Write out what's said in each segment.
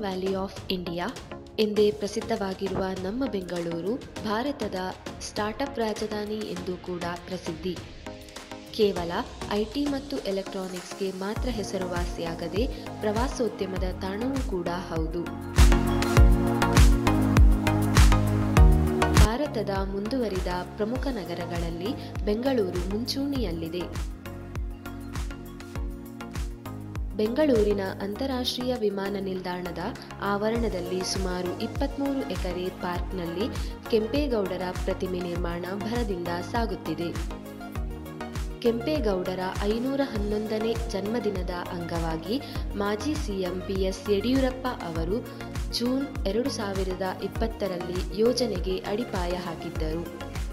valley of India ಎಂದೇ ಪ್ರಸಿದ್ಧವಾಗಿರುವ ನಮ್ಮ ಬೆಂಗಳೂರು ಭಾರತದ ಸ್ಟಾರ್ಟಪ್ ರಾಜಧಾನಿ ಎಂದು ಕೂಡ ಪ್ರಸಿದ್ಧಿ ಕೇವಲ ಐಟಿ ಮತ್ತು ಎಲೆಕ್ಟ್ರಾನಿಕ್ಸ್ಗೆ ಮಾತ್ರ ಹೆಸರುವಾಸಿಯಾಗದೆ ಪ್ರವಾಸೋದ್ಯಮದ ತಾಣವೂ ಕೂಡ ಹೌದು ಭಾರತದ ಮುಂದುವರಿದ ಪ್ರಮುಖ ನಗರಗಳಲ್ಲಿ ಬೆಂಗಳೂರು ಮುಂಚೂಣಿಯಲ್ಲಿದೆ ಬೆಂಗಳೂರಿನ ಅಂತಾರಾಷ್ಟ್ರೀಯ ವಿಮಾನ ನಿಲ್ದಾಣದ ಆವರಣದಲ್ಲಿ ಸುಮಾರು ಇಪ್ಪತ್ತ್ಮೂರು ಎಕರೆ ಪಾರ್ಕ್ನಲ್ಲಿ ಕೆಂಪೇಗೌಡರ ಪ್ರತಿಮೆ ನಿರ್ಮಾಣ ಭರದಿಂದ ಸಾಗುತ್ತಿದೆ ಕೆಂಪೇಗೌಡರ ಐನೂರ ಹನ್ನೊಂದನೇ ಜನ್ಮದಿನದ ಅಂಗವಾಗಿ ಮಾಜಿ ಸಿಎಂ ಬಿಎಸ್ ಯಡಿಯೂರಪ್ಪ ಅವರು ಜೂನ್ ಎರಡು ಸಾವಿರದ ಇಪ್ಪತ್ತರಲ್ಲಿ ಯೋಜನೆಗೆ ಅಡಿಪಾಯ ಹಾಕಿದ್ದರು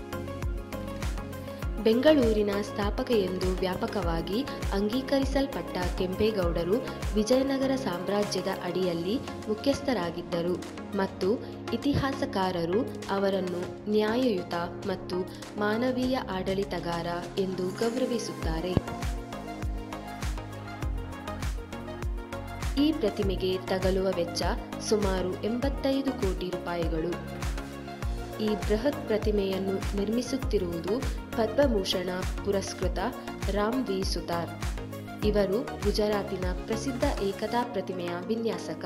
ಬೆಂಗಳೂರಿನ ಸ್ಥಾಪಕ ಎಂದು ವ್ಯಾಪಕವಾಗಿ ಅಂಗೀಕರಿಸಲ್ಪಟ್ಟ ಕೆಂಪೇಗೌಡರು ವಿಜಯನಗರ ಸಾಮ್ರಾಜ್ಯದ ಅಡಿಯಲ್ಲಿ ಮುಖ್ಯಸ್ಥರಾಗಿದ್ದರು ಮತ್ತು ಇತಿಹಾಸಕಾರರು ಅವರನ್ನು ನ್ಯಾಯಯುತ ಮತ್ತು ಮಾನವೀಯ ಆಡಳಿತಗಾರ ಎಂದು ಗೌರವಿಸುತ್ತಾರೆ ಈ ಪ್ರತಿಮೆಗೆ ತಗಲುವ ವೆಚ್ಚ ಸುಮಾರು ಎಂಬತ್ತೈದು ಕೋಟಿ ರೂಪಾಯಿಗಳು ಈ ಬೃಹತ್ ಪ್ರತಿಮೆಯನ್ನು ನಿರ್ಮಿಸುತ್ತಿರುವುದು ಪದ್ಮಭೂಷಣ ಪುರಸ್ಕೃತ ರಾಮ್ ವಿ ಸುತಾರ್ ಇವರು ಗುಜರಾತಿನ ಪ್ರಸಿದ್ಧ ಏಕತಾ ಪ್ರತಿಮೆಯ ವಿನ್ಯಾಸಕ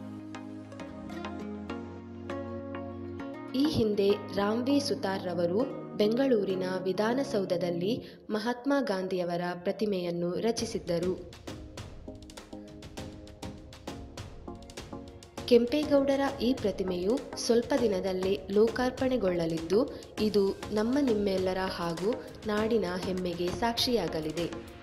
ಈ ಹಿಂದೆ ರಾಮ್ ವಿ ಸುತಾರ್ ರವರು ಬೆಂಗಳೂರಿನ ವಿಧಾನಸೌಧದಲ್ಲಿ ಮಹಾತ್ಮ ಗಾಂಧಿಯವರ ಪ್ರತಿಮೆಯನ್ನು ರಚಿಸಿದ್ದರು ಕೆಂಪೇಗೌಡರ ಈ ಪ್ರತಿಮೆಯು ಸ್ವಲ್ಪ ದಿನದಲ್ಲೇ ಲೋಕಾರ್ಪಣೆಗೊಳ್ಳಲಿದ್ದು ಇದು ನಮ್ಮ ನಿಮ್ಮೆಲ್ಲರ ಹಾಗೂ ನಾಡಿನ ಹೆಮ್ಮೆಗೆ ಸಾಕ್ಷಿಯಾಗಲಿದೆ